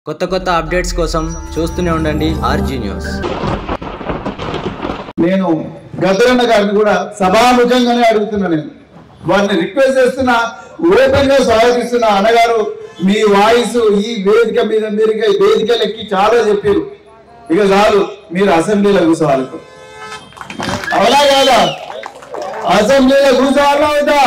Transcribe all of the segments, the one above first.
కొత్త కొత్త అప్డేట్స్ కోసం చూస్తూనే ఉండండి ఆర్జీ న్యూస్ నేను గద్దరన్న గారిని కూడా సభాముఖంగానే అడుగుతున్నా నేను వారిని రిక్వెస్ట్ చేస్తున్నా ఓపెన్ గా స్వాగతిస్తున్నా అన్నగారు మీ వాయిస్ ఈ వేదిక మీద మీరు ఇక వేదిక లెక్కి చాలా చెప్పారు ఇక చాలు మీరు అసెంబ్లీలో కూర్చోవాలి ఇప్పుడు. అవునా కాదా అసెంబ్లీలో కూర్చోవాలా అవుతా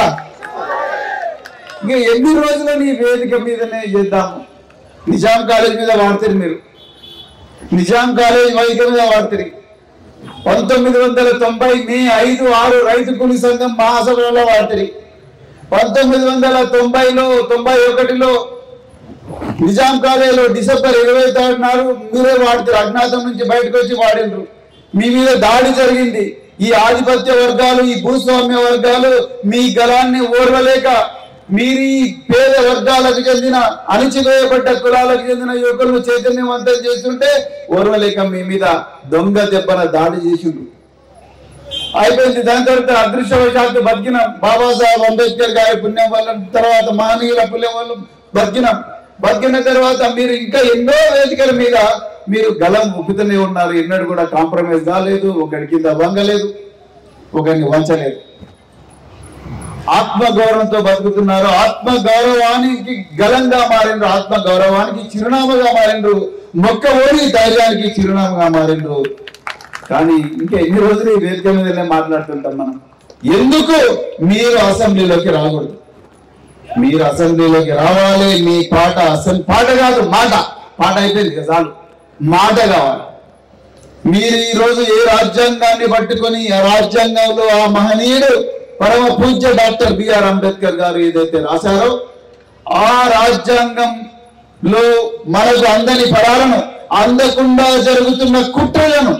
ఇంకా ఎన్ని రోజులని ఈ వేదిక మీదనే చేద్దాము నిజాం కాలేజ్ మీద వాడతారు మీరు నిజాం కాలేజ్ వైద్య మీద వాడతారు పంతొమ్మిది వందల తొంభై మే ఐదు ఆరు రైతు కూలి సంఘం మహాసభలో వాడతారు పంతొమ్మిది వందల తొంభైలో తొంభై ఒకటిలో నిజాం కాలేజీలో డిసెంబర్ ఇరవై థర్డ్ నాడు మీరే వాడతారు అజ్ఞాతం నుంచి బయటకు వచ్చి వాడిండ్రు మీ మీద దాడి జరిగింది ఈ ఆధిపత్య వర్గాలు ఈ భూస్వామ్య వర్గాలు మీ గలాన్ని ఓర్వలేక మీరు ఈ పేద వర్గాలకు చెందిన అణిచివేయబడ్డ కులాలకు చెందిన యువకులను చైతన్యవంతం చేస్తుంటే ఓర్వలేక మీ మీద దొంగ దెబ్బన దాడి చేసిండ్రు అయిపోయింది దాని తర్వాత అదృష్టవశాత్తు బతికినాం బాబాసాహెబ్ అంబేద్కర్ గారి పుణ్యం వల్ల తర్వాత మహనీయుల పుణ్యం వల్ల బతికినాం బతికిన తర్వాత మీరు ఇంకా ఎన్నో వేదికల మీద మీరు గలం ఉప్పుతూనే ఉన్నారు ఎన్నడూ కూడా కాంప్రమైజ్ కాలేదు ఒకరి కింద వంగలేదు ఒకరిని వంచలేదు ఆత్మ గౌరవంతో బతుకుతున్నారు ఆత్మ గౌరవానికి గలంగా మారిండ్రు ఆత్మ గౌరవానికి చిరునామాగా మారిండ్రు మొక్క ఓడి ధైర్యానికి చిరునామాగా మారిండ్రు కానీ ఇంకా ఎన్ని రోజులు ఈ వేదిక మీదనే మాట్లాడుతుంటాం మనం ఎందుకు మీరు అసెంబ్లీలోకి రాకూడదు మీరు అసెంబ్లీలోకి రావాలి మీ పాట అసలు పాట కాదు మాట పాట అయిపోయింది ఇక చాలు మాట కావాలి మీరు ఈ రోజు ఏ రాజ్యాంగాన్ని పట్టుకొని ఆ రాజ్యాంగంలో ఆ మహనీయుడు పరమ పూజ్య డాక్టర్ బిఆర్ అంబేద్కర్ గారు ఏదైతే రాశారో ఆ రాజ్యాంగంలో మనకు అందని పదాలను అందకుండా జరుగుతున్న కుట్రలను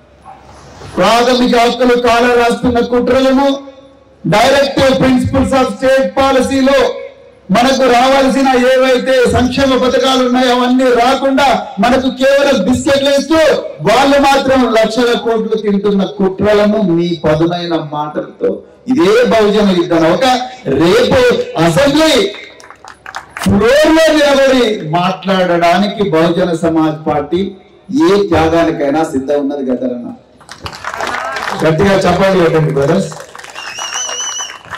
ప్రాథమిక హక్కులు కాల రాస్తున్న కుట్రలను డైరెక్టివ్ ప్రిన్సిపల్స్ ఆఫ్ స్టేట్ పాలసీలో మనకు రావాల్సిన ఏవైతే సంక్షేమ పథకాలు ఉన్నాయో అవన్నీ రాకుండా మనకు కేవలం బిస్కెట్లు ఇస్తూ వాళ్ళు మాత్రం లక్షల కోట్లు తింటున్న కుట్రలను మీ పదునైన మాటలతో ఇదే బహుజన యుద్ధం ఒక రేపు అసెంబ్లీ ఫ్లోర్ లో నిలబడి మాట్లాడడానికి బహుజన సమాజ్ పార్టీ ఏ త్యాగానికైనా సిద్ధం ఉన్నది కదా గట్టిగా చెప్పండి బ్రదర్స్